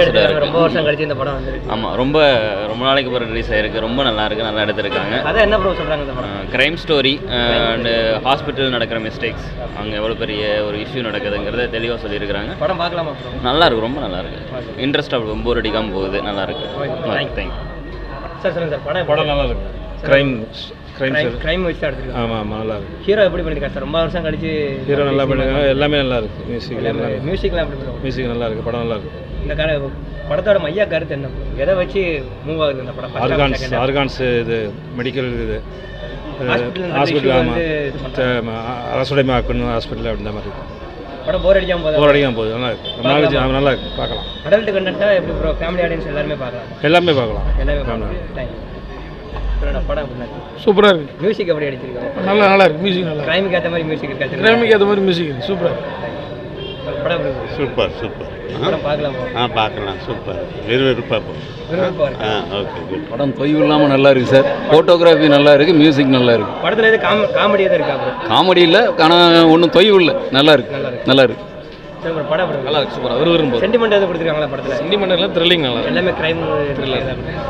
எடுத்துருக்காங்க ரொம்ப வருஷம் கழிச்சு இந்த படம் வந்துருக்கு ஆமாம் ரொம்ப ரொம்ப நாளைக்கு அப்புறம் ரிலீஸ் ஆயிருக்கு ரொம்ப நல்லா இருக்கு நல்லா எடுத்திருக்காங்க அதான் என்ன ப்ரோ சொல்கிறாங்க இந்த படம் க்ரைம் ஸ்டோரி அண்டு ஹாஸ்பிட்டல் நடக்கிற மிஸ்டேக்ஸ் அங்கே எவ்வளோ பெரிய ஒரு இஷ்யூ நடக்குதுங்கிறத தெளிவாக சொல்லியிருக்கிறாங்க படம் பார்க்கலாமா ப்ரோ நல்லா இருக்கு ரொம்ப நல்லா இருக்கு இன்ட்ரெஸ்டாக ரொம்ப போர் அடிக்காமல் போகுது நல்லா இருக்கு Thank தேங்க் சார் சொல்லுங்க சார் படம் படம் நல்லா இருக்கு க்ரைம் க்ரைம் கிரைம் கிரைம் வச்சு தான் எடுத்துருக்காங்க ஆமாம் ஆமாம் நல்லா இருக்கு ஹீரோ எப்படி பண்ணிருக்காரு சார் ரொம்ப வருஷம் கழிச்சு ஹீரோ நல்லா பண்ணிருக்காங்க எல்லாமே நல்லா இருக்கு மியூசிக் எல்லாமே மியூசிக்லாம் எப்படி ப்ரோ மியூசிக் நல்லா இருக்கு படம் நல்லா இருக்கு இந்த கட படத்தோட மைய கருத்து என்ன bro? எதை வச்சு மூவ் ஆகுது இந்த படம் First half, organs second half? Organs இது மெடிக்கல் இது Hospital நடந்த ஹாஸ்பிட்டல் issue ஆமாம் வந்து இது அரசுடைமை ஆக்கணும் ஹாஸ்பிட்டல் அப்படின்ற மாதிரி படம் போர் அடிக்காம போதா போர் அடிக்காம போகுது நல்லா இருக்கு ரொம்ப நாள் ஆமா, நல்லா இருக்கு பார்க்கலாம் அடல்ட் கண்டென்ட்டா எப்படி ப்ரோ ஃபேமிலி ஆடியன்ஸ் எல்லாருமே பார்க்கலாம் எல்லாமே பார்க்கலாம் எல்லாமே Family. பார்க்கலாம் Thank you. அப்புறம் படம் எப்படி இருக்கு சூப்பராக இருக்கு மியூசிக் எப்படி அடிச்சிருக்காங்க நல்லா நல்லா இருக்கு மியூசிக் நல்லா கிரைமுக்கு ஏற்ற மாதிரி மியூசிக் இருக்கா சரி. கிராமிக்கு ஏற்ற மாதிரி மியூசிக் இருக்கு சூப்பராக இருக்கு படம் எப்படி இருக்கு? சூப்பர் சூப்பர் படம் பார்க்கலாமா ஆ பார்க்கலாம் சூப்பர் விறுவிறுப்பாக போகும் விறுவிறுப்பா இருக்கு ஆ ஓகே குட் படம் தொய்வு இல்லாமல் நல்லா இருக்கு சார் ஃபோட்டோகிராஃபி நல்லா இருக்கு மியூசிக் நல்லா இருக்கு படத்துல எது காம காமெடி எதுவும் இருக்கா ப்ரோ காமெடி இல்லை ஆனால் ஒன்றும் தொய்வு இல்லை நல்லா இருக்கு நல்லா இருக்கு. நல்லா இருக்கு சரி bro, படம் எப்படி நல்லா இருக்கு சூப்பராக விறுவிறும் போகுது சென்டிமெண்ட் எதுவும் கொடுத்துருக்காங்களா படத்துல சென்டிமெண்ட்லாம் த்ரில்லிங் நல்லா இருக்கு எல்லாமே கிரைம் த்ரில்லர்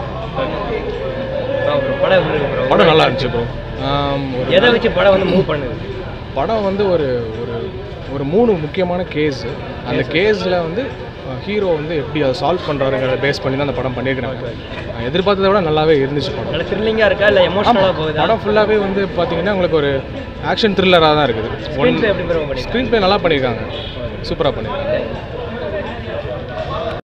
படம் எப்படி இருக்கு bro? படம் நல்லா இருந்துச்சு ப்ரோ ஒரு எதை வச்சு படம் வந்து மூவ் பண்ணுது படம் வந்து ஒரு ஒரு ஒரு மூணு முக்கியமான கேஸ் அந்த கேஸில் வந்து ஹீரோ வந்து எப்படி அதை சால்வ் பண்ணுறாருங்கிறத பேஸ் பண்ணி தான் அந்த படம் பண்ணியிருக்கிறாங்க நான் எதிர்பார்த்ததை விட நல்லாவே இருந்துச்சு படம் நல்ல த்ரில்லிங்கா இருக்கா இல்ல எமோஷனலா போகுதா படம் ஃபுல்லாகவே வந்து பார்த்தீங்கன்னா உங்களுக்கு ஒரு ஆக்ஷன் த்ரில்லராக தான் இருக்குது ஸ்க்ரீன் எப்படி ப்ரோ பண்ணி ஸ்க்ரீன் ப்ளே நல்லா பண்ணியிருக்காங்க சூப்பராக பண்ணியிருக்காங்க